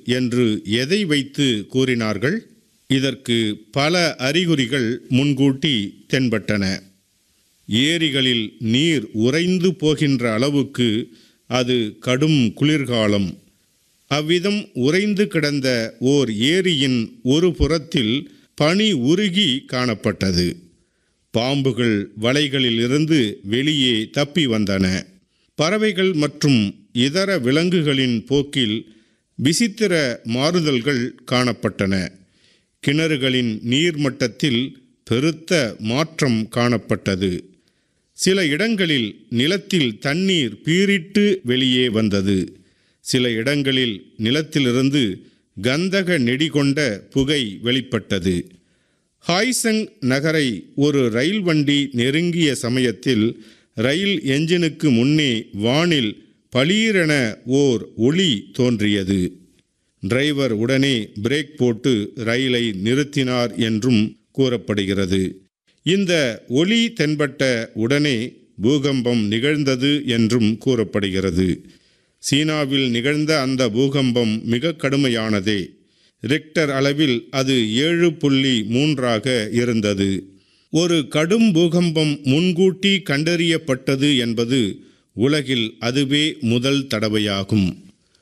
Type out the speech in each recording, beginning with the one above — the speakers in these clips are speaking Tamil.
என்று எதை வைத்து கூறினார்கள் இதற்கு பல அறிகுறிகள் முன்கூட்டி தென்பட்டன ஏரிகளில் நீர் உறைந்து போகின்ற அளவுக்கு அது கடும் குளிர்காலம் அவ்விதம் உறைந்து கிடந்த ஓர் ஏரியின் ஒரு புறத்தில் பனி உருகி காணப்பட்டது பாம்புகள் வலைகளிலிருந்து வெளியே தப்பி வந்தன பறவைகள் மற்றும் இதர விலங்குகளின் போக்கில் விசித்திர மாறுதல்கள் காணப்பட்டன கிணறுகளின் நீர்மட்டத்தில் பெருத்த மாற்றம் காணப்பட்டது சில இடங்களில் நிலத்தில் தண்ணீர் பீரிட்டு வெளியே வந்தது சில இடங்களில் நிலத்திலிருந்து கந்தக நெடி கொண்ட புகை வெளிப்பட்டது ஹாய்சங் நகரை ஒரு ரயில் வண்டி நெருங்கிய சமயத்தில் ரயில் எஞ்சினுக்கு முன்னே வானில் பளீரென ஓர் ஒளி தோன்றியது டிரைவர் உடனே பிரேக் போட்டு ரயிலை நிறுத்தினார் என்றும் கூறப்படுகிறது இந்த ஒளி தென்பட்ட உடனே பூகம்பம் நிகழ்ந்தது என்றும் கூறப்படுகிறது சீனாவில் நிகழ்ந்த அந்த பூகம்பம் மிக கடுமையானதே ரிக்டர் அளவில் அது ஏழு புள்ளி மூன்றாக இருந்தது ஒரு கடும் பூகம்பம் முன்கூட்டி கண்டறியப்பட்டது என்பது உலகில் அதுவே முதல் தடவையாகும்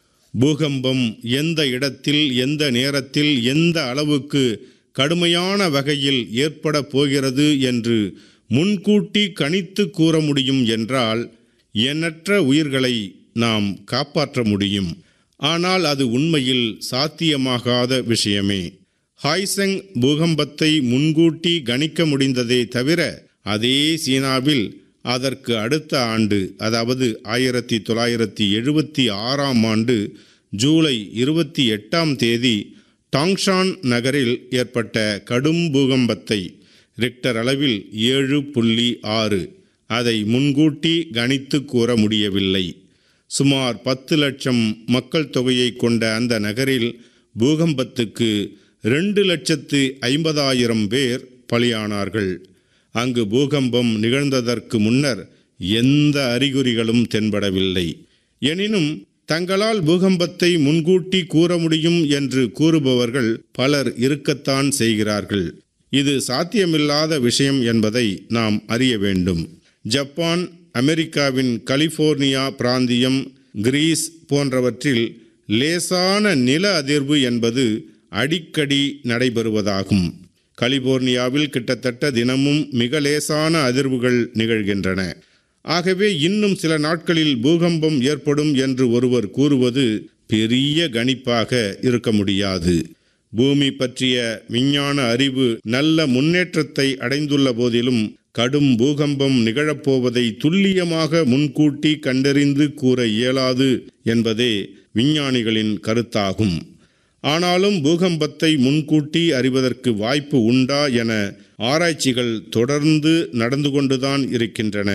பூகம்பம் எந்த இடத்தில் எந்த நேரத்தில் எந்த அளவுக்கு கடுமையான வகையில் ஏற்பட போகிறது என்று முன்கூட்டி கணித்து கூற முடியும் என்றால் எண்ணற்ற உயிர்களை நாம் காப்பாற்ற முடியும் ஆனால் அது உண்மையில் சாத்தியமாகாத விஷயமே ஹாய்செங் பூகம்பத்தை முன்கூட்டி கணிக்க முடிந்ததே தவிர அதே சீனாவில் அதற்கு அடுத்த ஆண்டு அதாவது ஆயிரத்தி தொள்ளாயிரத்தி எழுபத்தி ஆறாம் ஆண்டு ஜூலை இருபத்தி எட்டாம் தேதி டாங்ஷான் நகரில் ஏற்பட்ட கடும் பூகம்பத்தை ரிக்டர் அளவில் ஏழு புள்ளி ஆறு அதை முன்கூட்டி கணித்து கூற முடியவில்லை சுமார் பத்து லட்சம் மக்கள் தொகையை கொண்ட அந்த நகரில் பூகம்பத்துக்கு ரெண்டு லட்சத்து ஐம்பதாயிரம் பேர் பலியானார்கள் அங்கு பூகம்பம் நிகழ்ந்ததற்கு முன்னர் எந்த அறிகுறிகளும் தென்படவில்லை எனினும் தங்களால் பூகம்பத்தை முன்கூட்டி கூற முடியும் என்று கூறுபவர்கள் பலர் இருக்கத்தான் செய்கிறார்கள் இது சாத்தியமில்லாத விஷயம் என்பதை நாம் அறிய வேண்டும் ஜப்பான் அமெரிக்காவின் கலிபோர்னியா பிராந்தியம் கிரீஸ் போன்றவற்றில் லேசான நில அதிர்வு என்பது அடிக்கடி நடைபெறுவதாகும் கலிபோர்னியாவில் கிட்டத்தட்ட தினமும் மிக லேசான அதிர்வுகள் நிகழ்கின்றன ஆகவே இன்னும் சில நாட்களில் பூகம்பம் ஏற்படும் என்று ஒருவர் கூறுவது பெரிய கணிப்பாக இருக்க முடியாது பூமி பற்றிய விஞ்ஞான அறிவு நல்ல முன்னேற்றத்தை அடைந்துள்ள போதிலும் கடும் பூகம்பம் நிகழப்போவதை துல்லியமாக முன்கூட்டி கண்டறிந்து கூற இயலாது என்பதே விஞ்ஞானிகளின் கருத்தாகும் ஆனாலும் பூகம்பத்தை முன்கூட்டி அறிவதற்கு வாய்ப்பு உண்டா என ஆராய்ச்சிகள் தொடர்ந்து நடந்து கொண்டுதான் இருக்கின்றன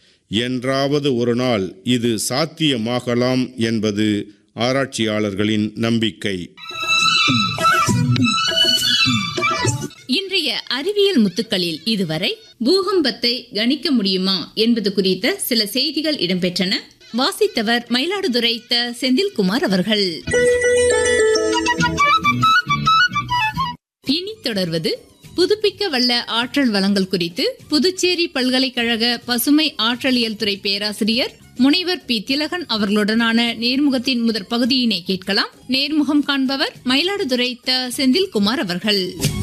என்றாவது ஒரு நாள் இது சாத்தியமாகலாம் என்பது ஆராய்ச்சியாளர்களின் நம்பிக்கை இன்றைய அறிவியல் முத்துக்களில் இதுவரை பூகம்பத்தை கணிக்க முடியுமா என்பது குறித்த சில செய்திகள் இடம்பெற்றன வாசித்தவர் மயிலாடுதுறை த செந்தில்குமார் அவர்கள் இனி தொடர்வது புதுப்பிக்க வல்ல ஆற்றல் வளங்கள் குறித்து புதுச்சேரி பல்கலைக்கழக பசுமை ஆற்றலியல் துறை பேராசிரியர் முனைவர் பி திலகன் அவர்களுடனான நேர்முகத்தின் முதற் பகுதியினை கேட்கலாம் நேர்முகம் காண்பவர் மயிலாடுதுறை த செந்தில்குமார் அவர்கள்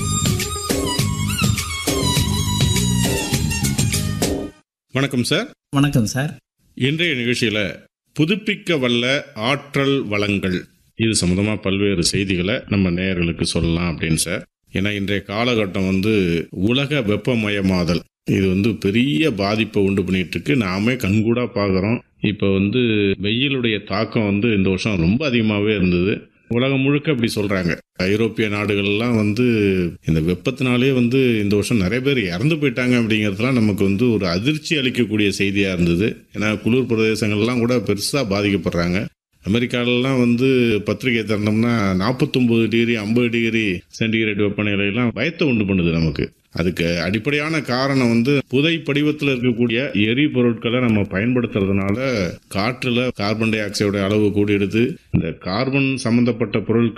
வணக்கம் சார் வணக்கம் சார் இன்றைய நிகழ்ச்சியில் புதுப்பிக்க வல்ல ஆற்றல் வளங்கள் இது சம்மந்தமாக பல்வேறு செய்திகளை நம்ம நேயர்களுக்கு சொல்லலாம் அப்படின்னு சார் ஏன்னா இன்றைய காலகட்டம் வந்து உலக வெப்பமயமாதல் இது வந்து பெரிய பாதிப்பை உண்டு பண்ணிட்டு இருக்கு நாமே கண்கூடா பார்க்குறோம் இப்போ வந்து வெயிலுடைய தாக்கம் வந்து இந்த வருஷம் ரொம்ப அதிகமாகவே இருந்தது உலகம் முழுக்க அப்படி சொல்றாங்க ஐரோப்பிய நாடுகள்லாம் வந்து இந்த வெப்பத்தினாலே வந்து இந்த வருஷம் நிறைய பேர் இறந்து போயிட்டாங்க அப்படிங்கிறதுலாம் நமக்கு வந்து ஒரு அதிர்ச்சி அளிக்கக்கூடிய செய்தியாக இருந்தது ஏன்னா குளிர் பிரதேசங்கள்லாம் கூட பெருசாக பாதிக்கப்படுறாங்க அமெரிக்காலலாம் வந்து பத்திரிகை திறந்தோம்னா நாற்பத்தொம்பது டிகிரி ஐம்பது டிகிரி சென்டிகிரேட் வெப்பநிலையெல்லாம் பயத்தை உண்டு பண்ணுது நமக்கு அதுக்கு அடிப்படையான காரணம் வந்து புதை படிவத்தில் இருக்கக்கூடிய எரிபொருட்களை நம்ம பயன்படுத்துறதுனால காற்றுல கார்பன் டை ஆக்சைடு அளவு கூடிடுது இந்த கார்பன் சம்பந்தப்பட்ட பொருட்கள்